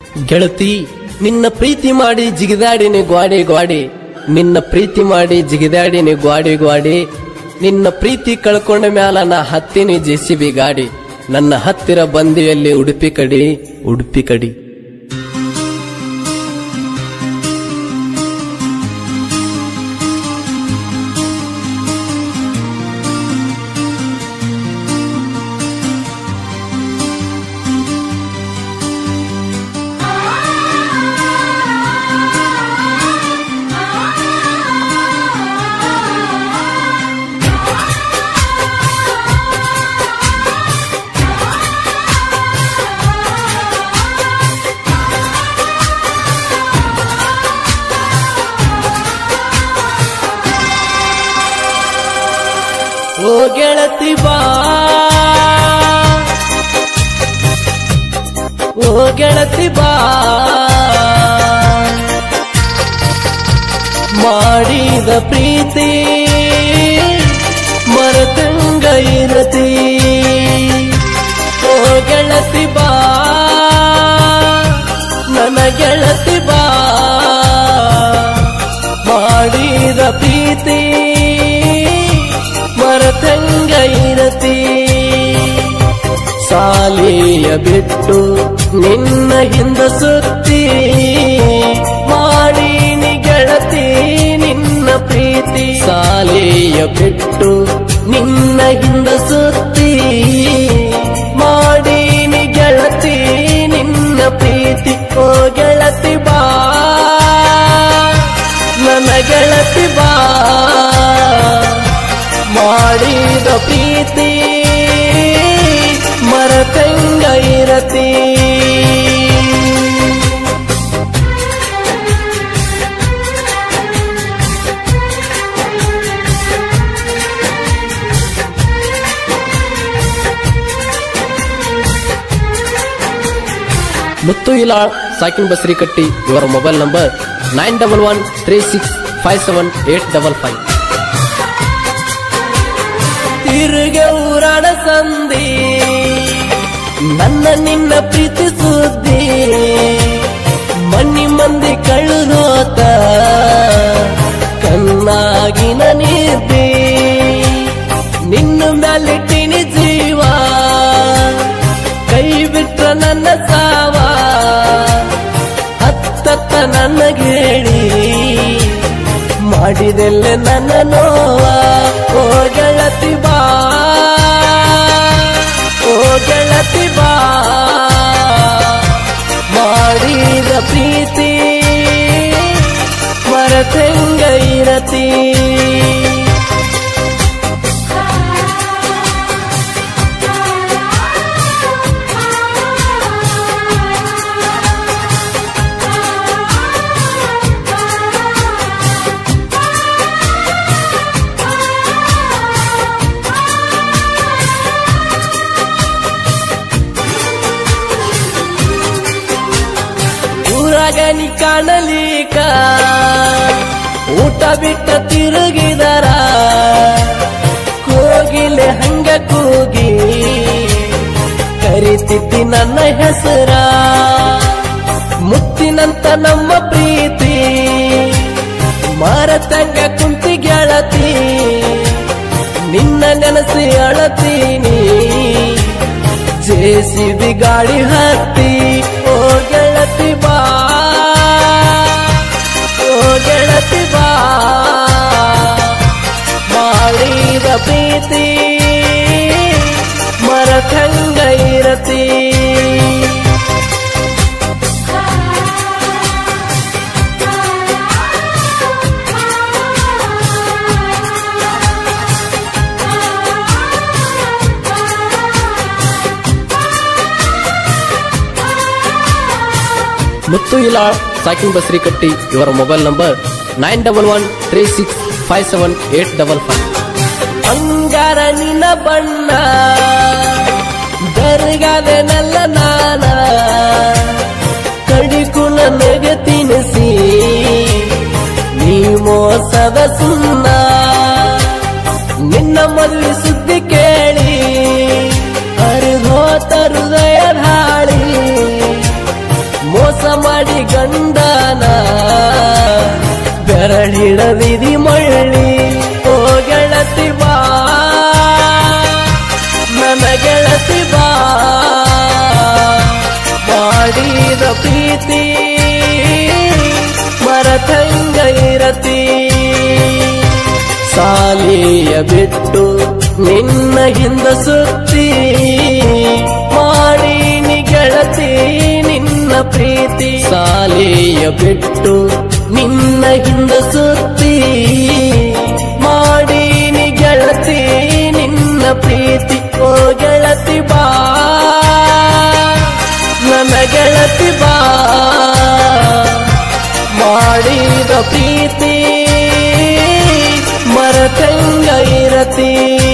ಗೆಳತಿ ನಿನ್ನ ಪ್ರೀತಿ ಮಾಡಿ ಜಿಗಿದಾಡಿನಿ ಗ್ವಾಡಿ ಗ್ವಾಡಿ ನಿನ್ನ ಪ್ರೀತಿ ಮಾಡಿ ಜಿಗಿದಾಡಿನಿ ಗ್ವಾಡಿ ಗ್ವಾಡಿ ನಿನ್ನ ಪ್ರೀತಿ ಕಳ್ಕೊಂಡ ಮ್ಯಾಲ ನಾ ಹತ್ತಿನಿ ಜೆಸಿಬಿ ಗಾಡಿ ನನ್ನ ಹತ್ತಿರ ಬಂದಿಯಲ್ಲಿ ಉಡುಪಿ ಕಡಿ ಉಡುಪಿ ಕಡಿ ಓ ಗೆಳತಿ ಬಾ ಓ ಗೆಳತಿ ಬಾ ಮಾಡಿದ ಪ್ರೀತಿ ಮರತಂಗ ಇರತಿ ಓ ಗೆಳತಿ ಬಾ ನನ್ನ ಗೆಳತಿ ಬಾ ಮಾಡಿದ ಪ್ರೀತಿ ಮರತಂಗ ಇರತಿ ಸಾಲಿಯ ಬಿಟ್ಟು ನಿನ್ನ ಹಿಂದ ಸುತ್ತಿ ಮಾಡೀನಿ ಗೆಳತಿ ನಿನ್ನ ಪ್ರೀತಿ ಸಾಲಿಯ ಬಿಟ್ಟು ನಿನ್ನ ಹಿಂದ ಸುತ್ತಿ ಮಾಡೀನಿ ಗೆಳತಿ ನಿನ್ನ ಪ್ರೀತಿ ಓ ಗೆಳತಿ ಬಾ ನನ್ನ ಗೆಳತಿ ಬಾ ಮಾಡಿದ ಪ್ರೀತಿ ಮರತಂಗ ಇರತಿ ಮುತ್ತು ಇಲಾಳ್ ಸಾಕಿನ್ ಬಸ್ರಿ ಕಟ್ಟಿ ಇವರ mobile number nine double one three six five seven eight double five ತಿರುಗೆ ಊರಾಣ ಸಂದಿ ನನ್ನ ನಿನ್ನ ಪ್ರೀತಿ ಸುದ್ದಿ ಮಣ್ಣಿ ಮಂದಿ ಕಳ್ಳುದೋತ ಕಣ್ಣಾಗಿನ ನೀರ್ತಿ ನಿನ್ನ ಮ್ಯಾಲಿಟ್ಟಿನಿ ಜೀವ ಕೈ ಬಿಟ್ರ ನನ್ನ ಸಾವ ಹತ್ತತ್ತ ನನ್ನ ಹೇಳಿ ಮಾಡಿದೆಲ್ಲ ನನ್ನ ನೋವ ಓ ಗೆಳತಿ ಬಾ ಓ ಗೆಳತಿ ಬಾ ಮಾಡಿದ ಪ್ರೀತಿ ಮರತೆಂಗ ಇರತಿ ಊರಾಗ ನೀ ಕಾಣಲಿಕ ಊಟ ಬಿಟ್ಟ ತಿರುಗಿದರ ಕೋಗಿಲೆ ಹಂಗ ಕೂಗಿ ಕರಿತಿದ್ದಿ ನನ್ನ ಹೆಸರ ಮುತ್ತಿನಂತ ನಮ್ಮ ಪ್ರೀತಿ ಮರತಂಗ ಕುಂತಿ ಗೆಳತಿ ನಿನ್ನ ನೆನಸಿ ಅಳತೀನಿ ಜೇಸಿಬಿ ಗಾಡಿ ಹತ್ತಿ ಓ ಗೆಳತಿ ಬಾ ಓ ಗೆಳತಿ ಬಾ ಮಾಡಿದ ಪ್ರೀತಿ ಮರತಂಗ ಇರತಿ ಮುತ್ತು ಇಲಾಳ್ ಸಾಕಿನ್ ಬಸ್ರಿ ಕಟ್ಟಿ ಇವರ mobile number nine double one three six five seven eight double five ಅಂಗಾರ ನಿನ್ನ ಬಣ್ಣ ಬೆರಗಾದೆ ನಲ್ಲ ನಾನ ಕಡಿಕು ನನಗೆ ತಿನಿಸಿ ನೀ ಮೋಸದ ಸುಣ್ಣ ನಿನ್ನ ಮದುವೆ ಸುದ್ದಿ ಕೇಳಿ ಹರಿದೋತ ಹೃದಯ ಧಾಳಿ ಮೋಸ ಮೋಸ ಮಾಡಿ ಗಂಡನ ಬೆರಳಿಡದಿದಿ ಮಳ್ಳಿ ಓ ಗೆಳತಿ ಬಾ ನನ್ನ ಗೆಳತಿ ಬಾ ಮಾಡಿದ ಪ್ರೀತಿ ಮರತಂಗ ಇರತಿ ಸಾಲಿಯ ಬಿಟ್ಟು ನಿನ್ನ ಹಿಂದ ಸುತ್ತಿ ಮಾಡೀನಿ ಗೆಳತಿ ನಿನ್ನ ಪ್ರೀತಿ ಸಾಲಿಯ ಬಿಟ್ಟು ನಿನ್ನ ಹಿಂದ ಸುತ್ತಿ ಮಾಡೀನಿ ಗೆಳತಿ ನಿನ್ನ ಪ್ರೀತಿ ಓ ಗೆಳತಿ ಬಾ ನನ್ನ ಗೆಳತಿ ಬಾ ಮಾಡಿದ ಪ್ರೀತಿ ಮರತಂಗ ಇರತಿ